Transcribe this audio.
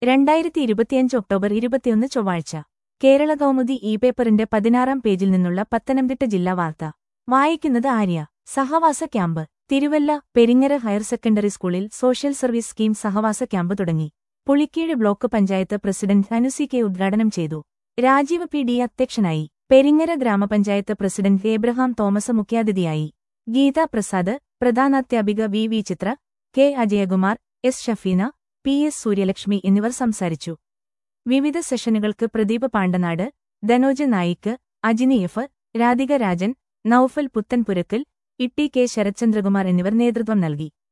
രണ്ടായിരത്തി ഇരുപത്തിയഞ്ച് ഒക്ടോബർ ഇരുപത്തിയൊന്ന് ചൊവ്വാഴ്ച കേരള കൗമുദി ഇ പേപ്പറിന്റെ പതിനാറാം പേജിൽ നിന്നുള്ള പത്തനംതിട്ട ജില്ലാ വാർത്ത വായിക്കുന്നത് ആര്യ സഹവാസ camp Thiruvalla Peringara higher secondary സ്കൂളിൽ സോഷ്യൽ സർവീസ് സ്കീം സഹവാസ ക്യാമ്പ് തുടങ്ങി Pulikeezhu block panchayat president Anusi K ഉദ്ഘാടനം ചെയ്തു രാജീവ് പി ഡി അധ്യക്ഷനായി പെരിങ്ങര ഗ്രാമപഞ്ചായത്ത് പ്രസിഡന്റ് ഏബ്രഹാം തോമസ് മുഖ്യാതിഥിയായി ഗീത പ്രസാദ് പ്രധാനാധ്യാപിക V V Chithra K Ajayakumar S Shafeena P S Suryalakshmi എന്നിവർ സംസാരിച്ചു വിവിധ സെഷനുകൾക്ക് പ്രദീപ് പാണ്ടനാട് ധനോജ് നായിക്ക് അജിനി എഫ് രാധിക രാജൻ നൌഫൽ പുത്തൻപുരക്കൽ ഇട്ടി കെ ശരത്ചന്ദ്രകുമാർ എന്നിവർ നേതൃത്വം നൽകി